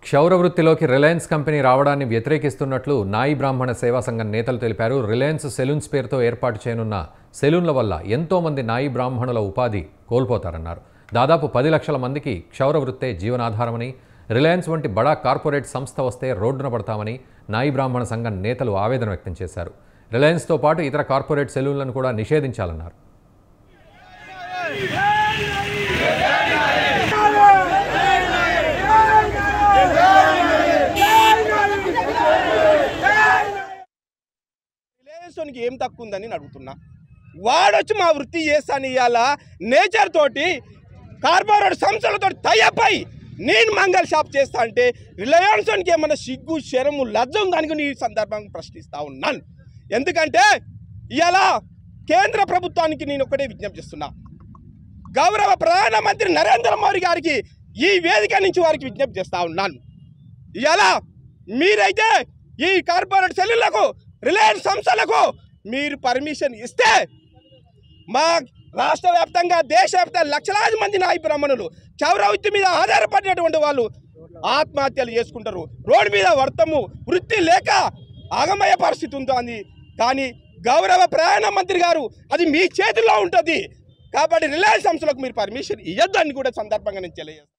క్షౌర వృత్తిలోకి Reliance company రావడాన్ని వ్యతిరేకిస్తున్నట్లు నాయి బ్రాహ్మణ సేవా సంఘం నేతలు తెలిపారు రిలయన్స్ సెలూన్స్ పేరుతో ఏర్పాటు చేయనున్న సెలూన్ల వల్ల ఎంతో మంది నాయి బ్రాహ్మణుల ఉపాధి కోల్పోతారన్నారు దాదాపు పది లక్షల మందికి క్షౌర వృత్తే జీవనాధారమని రిలయన్స్ వంటి బడా కార్పొరేట్ సంస్థ వస్తే రోడ్డున పడతామని నాయి బ్రాహ్మణ సంఘం నేతలు ఆవేదన వ్యక్తం చేశారు రిలయన్స్తో పాటు ఇతర కార్పొరేట్ సెలూన్లను కూడా నిషేధించాలన్నారు రిలేషన్కి ఏం తక్కువ ఉందని నేను అడుగుతున్నా వాడొచ్చి మా వృత్తి చేస్తాను ఇవాళ నేచర్ తోటి కార్పొరేట్ సంస్థలతో టైఅప్ అయి నేను మంగళ షాప్ చేస్తా అంటే రిలయన్స్కి ఏమన్నా సిగ్గు శరము లజ్జ ఉందని ఈ సందర్భంగా ప్రశ్నిస్తా ఉన్నాను ఎందుకంటే ఇవాళ కేంద్ర ప్రభుత్వానికి నేను ఒకటే విజ్ఞప్తి చేస్తున్నా గౌరవ ప్రధానమంత్రి నరేంద్ర మోడీ గారికి ఈ వేదిక నుంచి వారికి విజ్ఞప్తి చేస్తా ఉన్నాను ఇలా మీరైతే ఈ కార్పొరేట్ సెల్లులకు రిలయన్స్ సంస్థలకు మీరు పర్మిషన్ ఇస్తే మా రాష్ట్ర వ్యాప్తంగా దేశవ్యాప్తంగా లక్షలాది మంది నాయ బ్రాహ్మణులు చౌరవృత్తి మీద ఆధారపడినటువంటి వాళ్ళు ఆత్మహత్యలు చేసుకుంటారు రోడ్డు మీద వర్తము వృత్తి లేక ఆగమయ పరిస్థితి ఉంటుంది కానీ గౌరవ ప్రధానమంత్రి గారు అది మీ చేతిలో ఉంటుంది కాబట్టి రిలయన్స్ సంస్థలకు మీరు పర్మిషన్ ఇవ్వద్దు అని కూడా సందర్భంగా నేను తెలియజేస్తాను